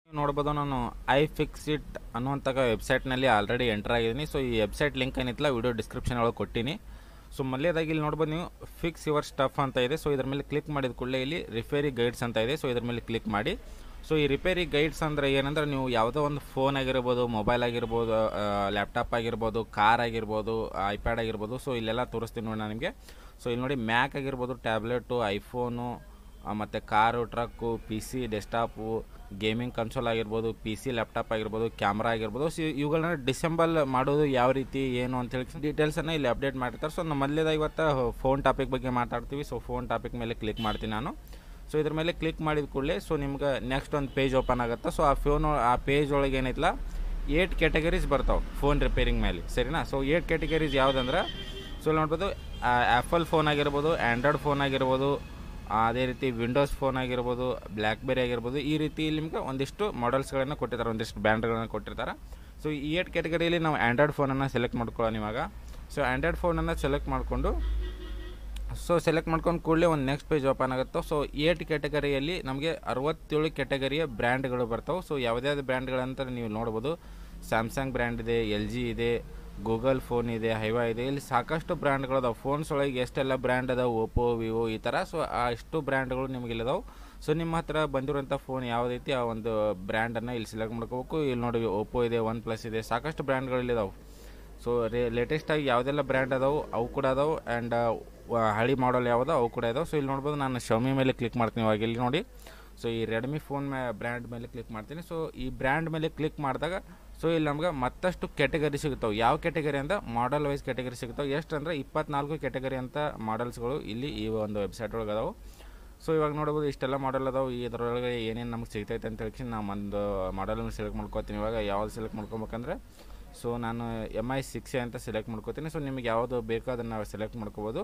ನೋಡ್ಬೋದು ನಾನು I fix it ಅನ್ನುವಂಥ ವೆಬ್ಸೈಟ್ನಲ್ಲಿ ಆಲ್ರೆಡಿ ಎಂಟರ್ ಆಗಿದ್ದೀನಿ ಸೊ ಈ ವೆಬ್ಸೈಟ್ ಲಿಂಕ್ ಏನಿತ್ತಲ್ಲ ವಿಡಿಯೋ ಡಿಸ್ಕ್ರಿಪ್ಷನ್ ಒಳಗೆ ಕೊಟ್ಟಿನಿ ಸೊ ಮೊದಲೇದಾಗಿ ಇಲ್ಲಿ ನೋಡ್ಬೋದು ನೀವು ಫಿಕ್ಸ್ ಯುವರ್ ಸ್ಟಫ್ ಅಂತ ಇದೆ ಸೊ ಇದ್ರ ಮೇಲೆ ಕ್ಲಿಕ್ ಮಾಡಿದ ಕೂಡಲೇ ಇಲ್ಲಿ ರಿಪೇರಿ ಗೈಡ್ಸ್ ಅಂತ ಇದೆ ಸೊ ಇದ್ರ ಮೇಲೆ ಕ್ಲಿಕ್ ಮಾಡಿ ಸೊ ಈ ರಿಪೇರಿ ಗೈಡ್ಸ್ ಅಂದರೆ ಏನಂದ್ರೆ ನೀವು ಯಾವುದೋ ಒಂದು ಫೋನ್ ಆಗಿರ್ಬೋದು ಮೊಬೈಲ್ ಆಗಿರ್ಬೋದು ಲ್ಯಾಪ್ಟಾಪ್ ಆಗಿರ್ಬೋದು ಕಾರ್ ಆಗಿರ್ಬೋದು ಐಪ್ಯಾಡ್ ಆಗಿರ್ಬೋದು ಸೊ ಇಲ್ಲೆಲ್ಲ ತೋರಿಸ್ತೀನಿ ನೋಡಿ ನಾನು ನಿಮಗೆ ಸೊ ಇಲ್ಲಿ ನೋಡಿ ಮ್ಯಾಕ್ ಆಗಿರ್ಬೋದು ಟ್ಯಾಬ್ಲೆಟು ಐಫೋನು ಮತ್ತು car truck P C desktop gaming console ಆಗಿರ್ಬೋದು ಪಿ ಸಿ ಲ್ಯಾಪ್ಟಾಪ್ ಆಗಿರ್ಬೋದು ಕ್ಯಾಮ್ರಾ ಆಗಿರ್ಬೋದು ಸೊ ಇವುಗಳನ್ನ ಡಿಸೆಂಬಲ್ ಮಾಡೋದು ಯಾವ ರೀತಿ ಏನು ಅಂತೇಳಿ ಡೀಟೇಲ್ಸನ್ನು ಇಲ್ಲಿ ಅಪ್ಡೇಟ್ ಮಾಡಿರ್ತಾರೆ ಸೊ ನಮ್ಮ ಮೊದಲೇದಾಗ ಇವತ್ತು ಫೋನ್ ಟಾಪಿಕ್ ಬಗ್ಗೆ ಮಾತಾಡ್ತೀವಿ ಸೊ ಫೋನ್ ಟಾಪಿಕ್ ಮೇಲೆ ಕ್ಲಿಕ್ ಮಾಡ್ತೀನಿ ನಾನು ಸೊ ಇದ್ರ ಮೇಲೆ ಕ್ಲಿಕ್ ಮಾಡಿದ ಕೂಡಲೇ ಸೊ ನಿಮ್ಗೆ ನೆಕ್ಸ್ಟ್ ಒಂದು ಪೇಜ್ ಓಪನ್ ಆಗುತ್ತೆ ಸೊ ಆ ಫೋನ್ ಆ ಪೇಜ್ ಒಳಗೆ ಏನೈತಲ್ಲ ಏಟ್ ಕ್ಯಾಟಗರೀಸ್ ಬರ್ತಾವೆ ಫೋನ್ ರಿಪೇರಿಂಗ್ ಮೇಲೆ ಸರಿನಾ ಸೊ ಏಟ್ ಕ್ಯಾಟಗರೀಸ್ ಯಾವುದಂದ್ರೆ ಸೊ ಇಲ್ಲಿ ನೋಡ್ಬೋದು ಆ್ಯಪಲ್ ಫೋನ್ ಆಗಿರ್ಬೋದು ಆ್ಯಂಡ್ರಾಯ್ಡ್ ಫೋನ್ ಆಗಿರ್ಬೋದು ಅದೇ ರೀತಿ ವಿಂಡೋಸ್ ಫೋನ್ ಆಗಿರ್ಬೋದು ಬ್ಲ್ಯಾಕ್ಬೆರಿ ಆಗಿರ್ಬೋದು ಈ ರೀತಿ ನಿಮ್ಗೆ ಒಂದಿಷ್ಟು ಮಾಡೆಲ್ಸ್ಗಳನ್ನು ಕೊಟ್ಟಿರ್ತಾರೆ ಒಂದಿಷ್ಟು ಬ್ರ್ಯಾಂಡ್ಗಳನ್ನು ಕೊಟ್ಟಿರ್ತಾರೆ ಸೊ ಈ ಏಟ್ ಕ್ಯಾಟಗರಿಯಲ್ಲಿ ನಾವು ಆ್ಯಂಡ್ರಾಯ್ಡ್ ಫೋನನ್ನು ಸೆಲೆಕ್ಟ್ ಮಾಡ್ಕೊಳ್ಳೋಣ ಇವಾಗ ಸೊ ಆ್ಯಂಡ್ರಾಯ್ಡ್ ಫೋನನ್ನು ಸೆಲೆಕ್ಟ್ ಮಾಡಿಕೊಂಡು ಸೊ ಸೆಲೆಕ್ಟ್ ಮಾಡ್ಕೊಂಡು ಕೂಡಲೇ ಒಂದು ನೆಕ್ಸ್ಟ್ ಪೇಜ್ ಓಪನ್ ಆಗುತ್ತೆ ಸೊ ಏಟ್ ಕ್ಯಾಟಗರಿಯಲ್ಲಿ ನಮಗೆ ಅರವತ್ತೇಳು ಕ್ಯಾಟಗರಿಯ ಬ್ರ್ಯಾಂಡ್ಗಳು ಬರ್ತಾವೆ ಸೊ ಯಾವುದ್ಯಾವ್ದು ಬ್ರ್ಯಾಂಡ್ಗಳಂತ ನೀವು ನೋಡ್ಬೋದು ಸ್ಯಾಮ್ಸಂಗ್ ಬ್ರ್ಯಾಂಡ್ ಇದೆ ಎಲ್ ಜಿ ಇದೆ ಗೂಗಲ್ ಫೋನ್ ಇದೆ ಹೈವಾ ಇದೆ ಇಲ್ಲಿ ಸಾಕಷ್ಟು ಬ್ರ್ಯಾಂಡ್ಗಳು ಅದಾವೆ ಫೋನ್ಸ್ ಒಳಗೆ ಎಷ್ಟೆಲ್ಲ ಬ್ರ್ಯಾಂಡ್ ಅದಾವೆ ಓಪೋ ವಿವೋ ಈ ಥರ ಸೊ ಅಷ್ಟು ಬ್ರ್ಯಾಂಡ್ಗಳು ನಿಮಗೆ ಇಲ್ಲದಾವೆ ಸೊ ನಿಮ್ಮ ಹತ್ರ ಬಂದಿರುವಂಥ ಫೋನ್ ಯಾವುದೈತಿ ಆ ಒಂದು ಬ್ರ್ಯಾಂಡನ್ನು ಇಲ್ಲಿ ಸೆಲೆಕ್ಟ್ ಮಾಡ್ಕೋಬೇಕು ಇಲ್ಲಿ ನೋಡಿ ಓಪೋ ಇದೆ ಒನ್ ಪ್ಲಸ್ ಇದೆ ಸಾಕಷ್ಟು ಬ್ರ್ಯಾಂಡ್ಗಳು ಇಲ್ಲಿದಾವೆ ಸೊ ರೇ ಲೇಟೆಸ್ಟಾಗಿ ಯಾವುದೆಲ್ಲ ಬ್ರ್ಯಾಂಡ್ ಅದಾವೆ ಅವು ಕೂಡ ಅದಾವೆ ಆ್ಯಂಡ್ ಹಳಿ ಮಾಡಲ್ ಯಾವುದು ಅವು ಕೂಡ ಇದಾವೆ ಸೊ ಇಲ್ಲಿ ನೋಡ್ಬೋದು ನಾನು ಶಮಿ ಮೇಲೆ ಕ್ಲಿಕ್ ಮಾಡ್ತೀನಿ ಇವಾಗ ಇಲ್ಲಿ ನೋಡಿ ಸೊ ಈ ರೆಡ್ಮಿ ಫೋನ್ ಮೇ ಬ್ರ್ಯಾಂಡ್ ಮೇಲೆ ಕ್ಲಿಕ್ ಮಾಡ್ತೀನಿ ಸೊ ಈ ಬ್ರ್ಯಾಂಡ್ ಮೇಲೆ ಕ್ಲಿಕ್ ಮಾಡಿದಾಗ ಸೊ ಇಲ್ಲಿ ನಮ್ಗೆ ಮತ್ತಷ್ಟು ಕ್ಯಾಟಗರಿ ಸಿಗ್ತಾವೆ ಯಾವ ಕ್ಯಾಟಗರಿ ಅಂತ ಮಾಡಲ್ ವೈಸ್ ಕ್ಯಾಟಗರಿ ಸಿಗ್ತಾವೆ ಎಷ್ಟು ಅಂದರೆ ಇಪ್ಪತ್ನಾಲ್ಕು ಕ್ಯಾಟಗರಿ ಅಂತ ಮಾಡಲ್ಸ್ಗಳು ಇಲ್ಲಿ ಈ ಒಂದು ವೆಬ್ಸೈಟ್ ಒಳಗೆ ಅದಾವೆ ಸೊ ಇವಾಗ ನೋಡ್ಬೋದು ಇಷ್ಟೆಲ್ಲ ಮಾಡಲ್ ಅದಾವೆ ಇದರೊಳಗೆ ಏನೇನು ನಮ್ಗೆ ಸಿಗ್ತೈತೆ ಅಂತ ಹೇಳಿ ನಾವು ಒಂದು ಮಾಡಲನ್ನು ಸೆಲೆಕ್ಟ್ ಮಾಡ್ಕೋತೀನಿ ಇವಾಗ ಯಾವ್ದು ಸೆಲೆಕ್ಟ್ ಮಾಡ್ಕೊಬೇಕಂದ್ರೆ ಸೊ ನಾನು ಎಮ್ ಐ ಸಿಕ್ಸ್ ಎ ಅಂತ ಸೆಲೆಕ್ಟ್ ಮಾಡ್ಕೋತೀನಿ ಸೊ ನಿಮಗೆ ಯಾವುದು ಬೇಕೋ ಅದನ್ನು ನಾವು ಸೆಲೆಕ್ಟ್ ಮಾಡ್ಕೋಬೋದು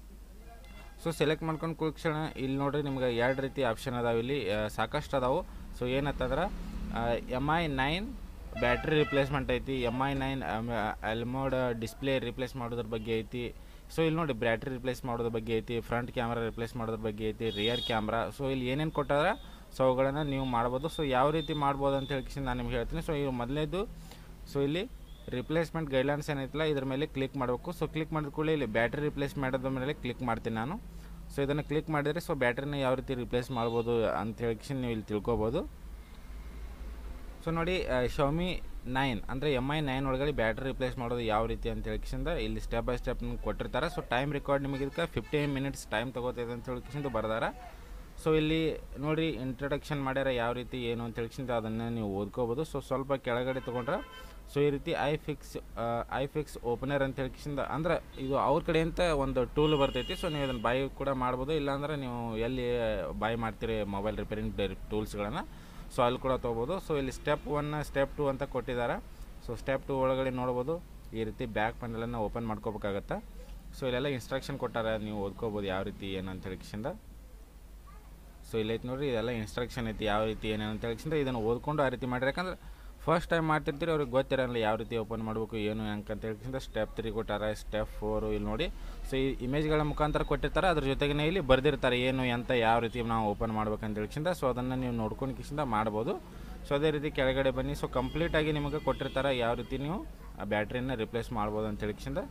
ಸೊ ಸೆಲೆಕ್ಟ್ ಮಾಡ್ಕೊಂಡು ಕೂಕ್ಷಣ ಇಲ್ಲಿ ನೋಡ್ರಿ ನಿಮ್ಗೆ ಎರಡು ರೀತಿ ಆಪ್ಷನ್ ಅದಾವೆ ಇಲ್ಲಿ ಸಾಕಷ್ಟು ಅದಾವೆ ಸೊ ಏನಂತಂದ್ರೆ M I nine battery replacement ಐತಿ ಎಮ್ ಐ ನೈನ್ ಎಲ್ಮೋಡ್ ಡಿಸ್ಪ್ಲೇ ರಿಪ್ಲೇಸ್ ಮಾಡೋದ್ರ ಬಗ್ಗೆ ಐತಿ ಸೊ ಇಲ್ಲಿ ನೋಡಿ ಬ್ಯಾಟ್ರಿ ರಿಪ್ಲೇಸ್ ಮಾಡೋದ್ರ ಬಗ್ಗೆ ಐತಿ ಫ್ರಂಟ್ ಕ್ಯಾಮ್ರಾ ರಿಪ್ಲೇಸ್ ಮಾಡೋದ್ರ ಬಗ್ಗೆ ಐತಿ ರಿಯರ್ ಕ್ಯಾಮ್ರಾ ಸೊ ಇಲ್ಲಿ ಏನೇನು ಕೊಟ್ಟಾರ ಸೊ ಅವುಗಳನ್ನು ನೀವು ಮಾಡ್ಬೋದು ಸೊ ಯಾವ ರೀತಿ ಮಾಡ್ಬೋದು ಅಂತ ಹೇಳಿ ನಾನು ನಿಮ್ಗೆ ಹೇಳ್ತೀನಿ ಸೊ ಇವು ಮೊದಲನೇದು ಸೊ ಇಲ್ಲಿ ರಿಪ್ಲೇಸ್ಮೆಂಟ್ ಗೈಡ್ಲೈನ್ಸ್ ಏನೈತಲ್ಲ ಇದ್ರ ಮೇಲೆ ಕ್ಲಿಕ್ ಮಾಡಬೇಕು ಸೊ ಕ್ಲಿಕ್ ಮಾಡಿದ ಕೂಡಲೇ ಇಲ್ಲಿ ಬ್ಯಾಟ್ರಿ ರಿಪ್ಲೇಸ್ ಮಾಡೋದ್ರ ಮೇಲೆ ಕ್ಲಿಕ್ ಮಾಡ್ತೀನಿ ನಾನು ಸೊ ಇದನ್ನು ಕ್ಲಿಕ್ ಮಾಡಿದರೆ ಸೊ ಬ್ಯಾಟ್ರಿನ ಯಾವ ರೀತಿ ರಿಪ್ಲೇಸ್ ಮಾಡ್ಬೋದು ಅಂತ ಹೇಳಿ ನೀವು ಇಲ್ಲಿ ತಿಳ್ಕೊಬೋದು ಸೊ ನೋಡಿ ಶೌಮಿ ನೈನ್ ಅಂದರೆ ಎಮ್ ಐ ನೈನ್ ಒಳಗಡೆ ಬ್ಯಾಟ್ರಿ ರಿಪ್ಲೇಸ್ ಮಾಡೋದು ಯಾವ ರೀತಿ ಅಂತ ಹೇಳಿಕಿಸಿಂದ ಇಲ್ಲಿ ಸ್ಟೆಪ್ ಬೈ ಸ್ಟೆಪ್ ನಿಮ್ಗೆ ಕೊಟ್ಟಿರ್ತಾರೆ ಸೊ ಟೈಮ್ ರೆಕಾರ್ಡ್ ನಿಮಗೆ ಇದಕ್ಕೆ ಫಿಫ್ಟೀನ್ ಮಿನಿಟ್ಸ್ ಟೈಮ್ ತೊಗೋತೈತೆ ಅಂತ ಹೇಳಿಕಿಸಿಂದ ಬರ್ದಾರ ಸೊ ಇಲ್ಲಿ ನೋಡಿ ಇಂಟ್ರಡಕ್ಷನ್ ಮಾಡ್ಯಾರ ಯಾವ ರೀತಿ ಏನು ಅಂತ ಹೇಳಿಕಿಸಿಂದ ಅದನ್ನು ನೀವು ಓದ್ಕೋಬೋದು ಸೊ ಸ್ವಲ್ಪ ಕೆಳಗಡೆ ತೊಗೊಂಡ್ರೆ ಸೊ ಈ ರೀತಿ I fix I fix opener ಅಂತ ಹೇಳಿಕಿಸಿಂದ ಅಂದ್ರೆ ಇದು ಅವ್ರ ಕಡೆಯಿಂದ ಒಂದು ಟೂಲ್ ಬರ್ತೈತಿ ಸೊ ನೀವು ಅದನ್ನು ಬಾಯ್ ಕೂಡ ಮಾಡ್ಬೋದು ಇಲ್ಲಾಂದ್ರೆ ನೀವು ಎಲ್ಲಿ ಬಾಯ್ ಮಾಡ್ತೀರಿ ಮೊಬೈಲ್ ರಿಪೇರಿಂಗ್ ಟೂಲ್ಸ್ಗಳನ್ನು ಸೊ ಅಲ್ಲಿ ಕೂಡ ತೊಗೋಬೋದು ಸೊ ಇಲ್ಲಿ ಸ್ಟೆಪ್ ಒನ್ ಸ್ಟೆಪ್ ಟು ಅಂತ ಕೊಟ್ಟಿದ್ದಾರೆ ಸೊ ಸ್ಟೆಪ್ ಟು ಒಳಗಡೆ ನೋಡ್ಬೋದು ಈ ರೀತಿ ಬ್ಯಾಕ್ ಪ್ಯಾನಲನ್ನು ಓಪನ್ ಮಾಡ್ಕೋಬೇಕಾಗತ್ತೆ ಸೊ ಇಲ್ಲೆಲ್ಲ ಇನ್ಸ್ಟ್ರಕ್ಷನ್ ಕೊಟ್ಟಾರೆ ನೀವು ಓದ್ಕೋಬೋದು ಯಾವ ರೀತಿ ಏನು ಅಂತ ಹೇಳಿಕಿಸಿಂದ ಸೊ ಇಲ್ಲೈತೆ ನೋಡಿರಿ ಇದೆಲ್ಲ ಇನ್ಸ್ಟ್ರಕ್ಷನ್ ಐತಿ ಯಾವ ರೀತಿ ಏನೇನು ಅಂತ ಹೇಳಿಕಿಸಿಂದ ಇದನ್ನು ಓದ್ಕೊಂಡು ಆ ರೀತಿ ಮಾಡಿರಿ ಯಾಕಂದ್ರೆ ಫಸ್ಟ್ ಟೈಮ್ ಮಾಡ್ತಿರ್ತೀರಿ ಅವ್ರಿಗೆ ಗೊತ್ತಿರಲ್ಲ ಯಾವ ರೀತಿ ಓಪನ್ ಮಾಡಬೇಕು ಏನು ಹೆಂಗೆ ಅಂತ ಹೇಳಿಕಿಂದ ಸ್ಟೆಪ್ ತ್ರೀ ಕೊಟ್ಟಾರ ಸ್ಟೆಪ್ ಫೋರು ಇಲ್ಲಿ ನೋಡಿ ಸೊ ಈ ಇಮೇಜ್ಗಳ ಮುಖಾಂತರ ಕೊಟ್ಟಿರ್ತಾರೆ ಅದ್ರ ಜೊತೆಗೆ ಇಲ್ಲಿ ಬರೆದಿರ್ತಾರೆ ಏನು ಎಂತ ಯಾವ ರೀತಿ ನಾವು ಓಪನ್ ಮಾಡ್ಬೇಕಂತ ಹೇಳಿಕಿಂದ ಸೊ ಅದನ್ನು ನೀವು ನೋಡ್ಕೊಂಡು ಕಿಸಿಂದ ಮಾಡ್ಬೋದು ಸೊ ಅದೇ ರೀತಿ ಕೆಳಗಡೆ ಬನ್ನಿ ಸೊ ಕಂಪ್ಲೀಟಾಗಿ ನಿಮಗೆ ಕೊಟ್ಟಿರ್ತಾರೆ ಯಾವ ರೀತಿ ನೀವು ಆ ಬ್ಯಾಟ್ರಿನ ರಿಪ್ಲೇಸ್ ಮಾಡ್ಬೋದು ಅಂತ ಹೇಳಿಕಿಂದ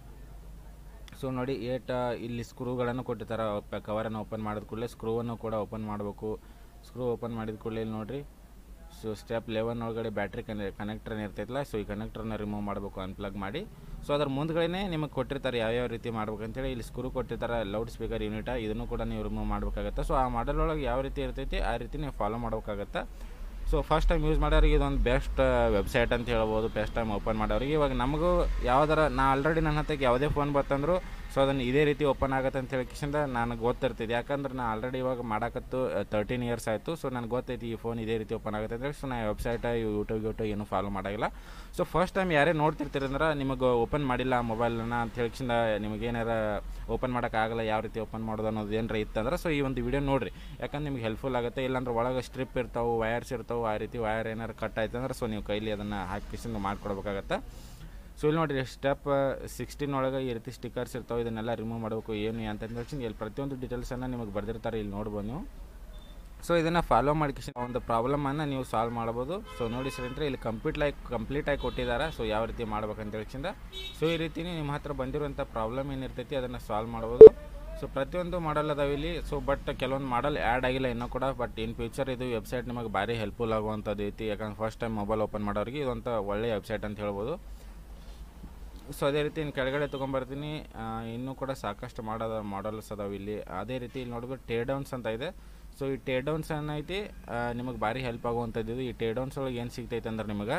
ಸೊ ನೋಡಿ ಏಟ್ ಇಲ್ಲಿ ಸ್ಕ್ರೂಗಳನ್ನು ಕೊಟ್ಟಿರ್ತಾರೆ ಕವರನ್ನು ಓಪನ್ ಮಾಡಿದ ಕೂಡಲೇ ಸ್ಕ್ರೂವನ್ನು ಕೂಡ ಓಪನ್ ಮಾಡಬೇಕು ಸ್ಕ್ರೂ ಓಪನ್ ಮಾಡಿದ ಕೂಡಲೇ ಇಲ್ಲಿ ನೋಡಿರಿ ಸೊ ಸ್ಟೆಪ್ ಲೆವೆನ್ ಒಳಗಡೆ ಬ್ಯಾಟ್ರಿ ಕನೆ ಕನೆಕ್ಟ್ರನ್ ಇರ್ತೈತಲ್ಲ ಸೊ ಈ ಕನೆಕ್ಟ್ರನ್ನ ರಿಮೂವ್ ಮಾಡಬೇಕು ಅನ್ಪ್ಲಗ್ ಮಾಡಿ ಸೊ ಅದ್ರ ಮುಂದ್ಗಡೆ ನಿಮಗೆ ಕೊಟ್ಟಿರ್ತಾರೆ ಯಾವ್ಯಾವ ರೀತಿ ಮಾಡ್ಬೇಕಂತೇಳಿ ಇಲ್ಲಿ ಸ್ಕ್ರೂ ಕೊಟ್ಟಿರ್ತಾರೆ ಲೌಡ್ ಸ್ಪೀಕರ್ ಯೂನಿಟ ಇದನ್ನು ಕೂಡ ನೀವು ರಿಮೂವ್ ಮಾಡಬೇಕಾಗತ್ತೆ ಸೊ ಆ ಮಾಡಲ್ ಒಳಗೆ ಯಾವ ರೀತಿ ಇರ್ತೈತಿ ಆ ರೀತಿ ನೀವು ಫಾಲೋ ಮಾಡ್ಬೇಕಾಗತ್ತೆ ಸೊ ಫಸ್ಟ್ ಟೈಮ್ ಯೂಸ್ ಮಾಡೋರಿಗೆ ಇದೊಂದು ಬೆಸ್ಟ್ ವೆಬ್ಸೈಟ್ ಅಂತ ಹೇಳ್ಬೋದು ಬೆಸ್ಟ್ ಟೈಮ್ ಓಪನ್ ಮಾಡೋರಿಗೆ ಇವಾಗ ನಮಗೂ ಯಾವ್ದಾರ ನಾ ಆಲ್ರೆಡಿ ನನ್ನ ಹತ್ತಿಗೆ ಯಾವುದೇ ಫೋನ್ ಬರ್ತಂದ್ರು ಸೊ ಅದನ್ನು ಇದೇ ರೀತಿ ಓಪನ್ ಆಗುತ್ತೆ ಅಂತ ಹೇಳಿಕಿಸಿಂದ ನನಗೆ ಗೊತ್ತಿರ್ತೈತೆ ಯಾಕಂದ್ರೆ ನಾನು ಆಲ್ರೆಡಿ ಇವಾಗ ಮಾಡಕತ್ತು ತರ್ಟೀನ್ ಇಯರ್ಸ್ ಆಯಿತು ಸೊ ನನಗೆ ಗೊತ್ತೈತಿ ಈ ಫೋನ್ ಇದೇ ರೀತಿ ಓಪನ್ ಆಗುತ್ತೆ ಅಂತೇಳಿ ಸೊ ನಾನು ವೆಬ್ಸೈಟ್ ಯೂಟ್ಯೂಬ್ ಯೂಟ್ಯೂಬ್ ಏನೂ ಫಾಲೋ ಮಾಡೋಂಗಿಲ್ಲ ಸೊ ಫಸ್ಟ್ ಟೈಮ್ ಯಾರೇ ನೋಡ್ತಿರ್ತೀರಿ ಅಂದ್ರೆ ನಿಮಗೆ ಓಪನ್ ಮಾಡಿಲ್ಲ ಮೊಬೈಲನ್ನ ಅಂತ ಹೇಳಿಕಿಂದ ನಿಮಗೆ ಏನಾರ ಓಪನ್ ಮಾಡೋಕ್ಕಾಗಲ್ಲ ಯಾವ ರೀತಿ ಓಪನ್ ಮಾಡೋದು ಅನ್ನೋದು ಏನಾರ ಇತ್ತಂದ್ರೆ ಸೊ ಈ ಒಂದು ವಿಡಿಯೋ ನೋಡಿರಿ ಯಾಕಂದ್ರೆ ನಿಮ್ಗೆ ಹೆಲ್ಪ್ಫುಲ್ ಆಗುತ್ತೆ ಇಲ್ಲಾಂದ್ರೆ ಒಳಗೆ ಸ್ಟ್ರಿಪ್ ಇರ್ತಾವೆ ವಯರ್ಸ್ ಇರ್ತಾವೆ ಆ ರೀತಿ ವಯರ್ ಏನಾರು ಕಟ್ ಆಯ್ತು ಅಂದ್ರೆ ಸೊ ನೀವು ಕೈಲಿ ಅದನ್ನು ಹಾಕಿಸಿಂದ ಮಾಡ್ಕೊಡ್ಬೇಕಾಗತ್ತೆ ಸೊ ಇಲ್ಲಿ ನೋಡಿರಿ ಸ್ಟೆಪ್ ಸಿಕ್ಸ್ಟೀನ್ ಒಳಗೆ ಈ ರೀತಿ ಸ್ಟಿಕರ್ಸ್ ಇರ್ತಾವೆ ಇದನ್ನೆಲ್ಲ ರಿಮೂವ್ ಮಾಡಬೇಕು ಏನು ಅಂತ ಹೇಳಿ ಇಲ್ಲಿ ಪ್ರತಿಯೊಂದು ಡೀಟೇಲ್ಸನ್ನು ನಿಮಗೆ ಬರ್ದಿರ್ತಾರೆ ಇಲ್ಲಿ ನೋಡ್ಬೋದು ನೀವು ಸೊ ಇದನ್ನು ಫಾಲೋ ಮಾಡ್ಕೊಂಡು ಒಂದು ಪ್ರಾಬ್ಲಮನ್ನು ನೀವು ಸಾಲ್ವ್ ಮಾಡ್ಬೋದು ಸೊ ನೋಡಿ ಸ್ನೇಹಿತರೆ ಇಲ್ಲಿ ಕಂಪ್ಲೀಟ್ ಲೈಕ್ ಕಂಪ್ಲೀಟಾಗಿ ಕೊಟ್ಟಿದ್ದಾರೆ ಸೊ ಯಾವ ರೀತಿ ಮಾಡ್ಬೇಕಂತ ಹೇಳಿಂದ ಸೊ ಈ ರೀತಿ ನಿಮ್ಮ ಹತ್ರ ಬಂದಿರುವಂಥ ಪ್ರಾಬ್ಲಮ್ ಏನಿರ್ತೈತಿ ಅದನ್ನು ಸಾಲ್ವ್ ಮಾಡ್ಬೋದು ಸೊ ಪ್ರತಿಯೊಂದು ಮಾಡಲ್ ಅದಾವೆ ಇಲ್ಲಿ ಸೊ ಬಟ್ ಕೆಲವೊಂದು ಮಾಡಲ್ ಆ್ಯಡ್ ಆಗಿಲ್ಲ ಇನ್ನೂ ಕೂಡ ಬಟ್ ಇನ್ ಫ್ಯೂಚರ್ ಇದು ವೆಬ್ಸೈಟ್ ನಿಮಗೆ ಭಾರಿ ಹೆಲ್ಪ್ಫುಲ್ ಆಗುವಂಥದ್ದು ಐತಿ ಯಾಕಂದ್ರೆ ಫಸ್ಟ್ ಟೈಮ್ ಮೊಬೈಲ್ ಓಪನ್ ಮಾಡೋರಿಗೆ ಇದೊಂಥ ಒಳ್ಳೆಯ ವೆಬ್ಸೈಟ್ ಅಂತ ಹೇಳ್ಬೋದು ಸೊ ಅದೇ ರೀತಿ ಇನ್ನು ಕೆಳಗಡೆ ತೊಗೊಂಬರ್ತೀನಿ ಆ, ಇನ್ನೂ ಕೂಡ ಸಾಕಷ್ಟು ಮಾಡೋದ ಮಾಡಲ್ಸ್ ಅದಾವೆ ಇಲ್ಲಿ ಅದೇ ರೀತಿ ಇಲ್ಲಿ ನೋಡಿದ್ರೆ ಟೇ ಡೌನ್ಸ್ ಅಂತ ಇದೆ ಸೊ ಈ ಟೇ ಡೌನ್ಸ್ ಏನೈತಿ ನಿಮಗೆ ಭಾರಿ ಹೆಲ್ಪ್ ಆಗುವಂಥದ್ದು ಇದು ಈ ಟೇ ಡೌನ್ಸ್ ಒಳಗೆ ಏನು ಸಿಗ್ತೈತೆ ಅಂದ್ರೆ ನಿಮಗೆ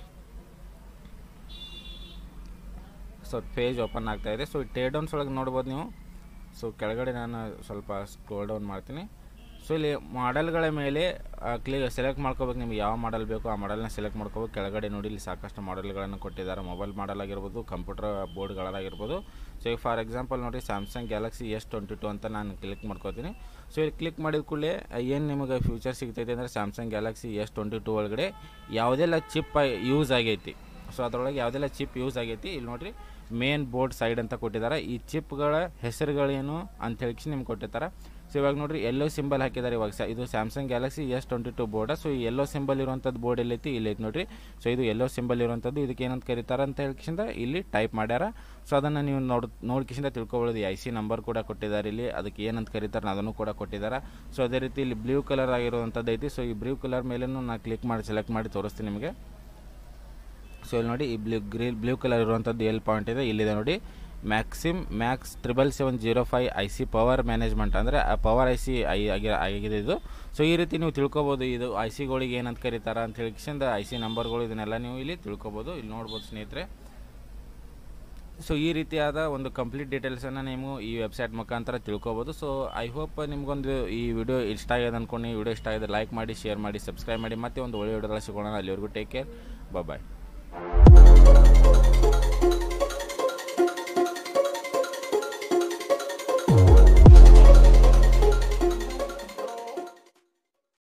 ಸೊ ಪೇಜ್ ಓಪನ್ ಆಗ್ತಾ ಇದೆ ಸೊ ಈ ಟೇ ಡೌನ್ಸ್ ಒಳಗೆ ನೋಡ್ಬೋದು ನೀವು ಸೊ ಕೆಳಗಡೆ ನಾನು ಸ್ವಲ್ಪ ಸ್ಕ್ರೋಲ್ ಡೌನ್ ಮಾಡ್ತೀನಿ ಸೊ ಇಲ್ಲಿ ಮಾಡೆಲ್ಗಳ ಮೇಲೆ ಕ್ಲಿ ಸೆಲೆಕ್ಟ್ ಮಾಡ್ಕೋಬೇಕು ನಿಮ್ಗೆ ಯಾವ ಮಾಡಲ್ ಬೇಕೋ ಆ ಮಾಡಲ್ನ ಸೆಲೆಕ್ಟ್ ಮಾಡ್ಕೋಬೇಕು ಕೆಳಗಡೆ ನೋಡಿ ಇಲ್ಲಿ ಸಾಕಷ್ಟು ಮಾಡೆಲ್ಗಳನ್ನು ಕೊಟ್ಟಿದ್ದಾರೆ ಮೊಬೈಲ್ ಮಾಡಲ್ ಆಗಿರ್ಬೋದು ಕಂಪ್ಯೂಟರ್ ಬೋರ್ಡ್ಗಳಾಗಿರ್ಬೋದು ಸೊ ಈಗ ಫಾರ್ ಎಕ್ಸಾಂಪಲ್ ನೋಡಿ Samsung Galaxy S twenty two ಅಂತ ನಾನು ಕ್ಲಿಕ್ ಮಾಡ್ಕೋತೀನಿ ಸೊ ಇಲ್ಲಿ ಕ್ಲಿಕ್ ಮಾಡಿದ ಕೂಡಲೇ ಏನು ನಿಮಗೆ ಫ್ಯೂಚರ್ ಸಿಗ್ತೈತೆ ಅಂದರೆ Samsung Galaxy S twenty two ಒಳಗಡೆ ಯಾವುದೆಲ್ಲ ಚಿಪ್ ಯೂಸ್ ಆಗೈತಿ ಸೊ ಅದರೊಳಗೆ ಯಾವುದೆಲ್ಲ ಚಿಪ್ ಯೂಸ್ ಆಗೈತಿ ಇಲ್ಲಿ ನೋಡಿರಿ ಮೇನ್ ಬೋರ್ಡ್ ಸೈಡ್ ಅಂತ ಕೊಟ್ಟಿದ್ದಾರೆ ಈ ಚಿಪ್ಗಳ ಹೆಸರುಗಳೇನು ಅಂತ ಹೇಳಿ ನಿಮ್ಗೆ ಕೊಟ್ಟಿರ್ತಾರೆ ಸೊ ಇವಾಗ ನೋಡ್ರಿ ಎಲ್ಲೋ ಸಿಂಬಲ್ ಹಾಕಿದ್ದಾರೆ ಇವಾಗ ಸ ಇದು Samsung Galaxy S twenty two board so ಈ ಎಲ್ಲೋ ಸಿಂಬಲ್ ಇರುವಂಥದ್ದು ಬೋರ್ಡ್ ಎಲ್ಲೈತಿ ಇಲ್ಲಿ ಐತಿ ನೋಡ್ರಿ ಸೊ ಇದು ಎಲ್ಲೋ ಸಿಂಬಲ್ ಇರುವಂಥದ್ದು ಇದಕ್ಕೆ ಏನಂತ ಕರೀತಾರೆ ಅಂತ ಹೇಳ್ಕಿಂದ ಇಲ್ಲಿ ಟೈಪ್ ಮಾಡ್ಯಾರ ಸೊ ಅದನ್ನು ನೀವು ನೋಡ್ ನೋಡ್ಕಿಂದ ತಿಳ್ಕೊಬೋದು ಐ ಸಿ ನಂಬರ್ ಕೂಡ ಕೊಟ್ಟಿದ್ದಾರೆ ಇಲ್ಲಿ ಅದಕ್ಕೆ ಏನಂತ ಕರೀತಾರೆ ಅದನ್ನು ಕೂಡ ಕೊಟ್ಟಿದ್ದಾರೆ ಸೊ ಅದೇ ರೀತಿ ಇಲ್ಲಿ ಬ್ಲೂ ಕಲರ್ ಆಗಿರುವಂಥದ್ದು ಐತಿ ಸೊ ಈ ಬ್ಲೂ ಕಲರ್ ಮೇಲೂ ನಾನು ಕ್ಲಿಕ್ ಮಾಡಿ ಸೆಲೆಕ್ಟ್ ಮಾಡಿ ತೋರಿಸ್ತೀನಿ ನಿಮಗೆ ಸೊ ಇಲ್ಲಿ ನೋಡಿ ಈ ಬ್ಲೂ ಗ್ರೀನ್ ಬ್ಲೂ ಕಲರ್ ಇರುವಂಥದ್ದು ಎಲ್ಲಿ ಪಾಯಿಂಟ್ ಇದೆ ಇಲ್ಲಿದೆ ನೋಡಿ Maxim max triple seven zero five I C power management ಅಂದರೆ ಆ ಪವರ್ ಐ ಸಿ ಐ ಆಗಿ ಆಗಿದೆ ಇದು ಸೊ ಈ ರೀತಿ ನೀವು ತಿಳ್ಕೊಬೋದು ಇದು ಐ ಸಿಗಳಿಗೆ ಏನಂತ ಕರೀತಾರೆ ಅಂತ ಹೇಳಿಕಿಂದ ಐ ಸಿ ನಂಬರ್ಗಳು ಇದನ್ನೆಲ್ಲ ನೀವು ಇಲ್ಲಿ ತಿಳ್ಕೊಬೋದು ಇಲ್ಲಿ ನೋಡ್ಬೋದು ಸ್ನೇಹಿತರೆ ಸೊ ಈ ರೀತಿಯಾದ ಒಂದು ಕಂಪ್ಲೀಟ್ ಡೀಟೇಲ್ಸನ್ನು ನೀವು ಈ ವೆಬ್ಸೈಟ್ ಮುಖಾಂತರ ತಿಳ್ಕೊಬೋದು ಸೊ ಐ ಹೋಪ್ ನಿಮಗೊಂದು ಈ ವಿಡಿಯೋ ಇಷ್ಟ ಆಗಿದೆ ಅಂದ್ಕೊಂಡು ಈ ವಿಡಿಯೋ ಇಷ್ಟ ಆಗಿದೆ ಲೈಕ್ ಮಾಡಿ ಶೇರ್ ಮಾಡಿ ಸಬ್ಸ್ಕ್ರೈಬ್ ಮಾಡಿ ಮತ್ತೆ ಒಂದು ಒಳ್ಳೆಯ ವಿಡಿಯೋದಲ್ಲಿ ಸಿಗೋಣ ಅಲ್ಲಿವರೆಗೂ ಟೇಕ್ ಕೇರ್ ಬಾಯ್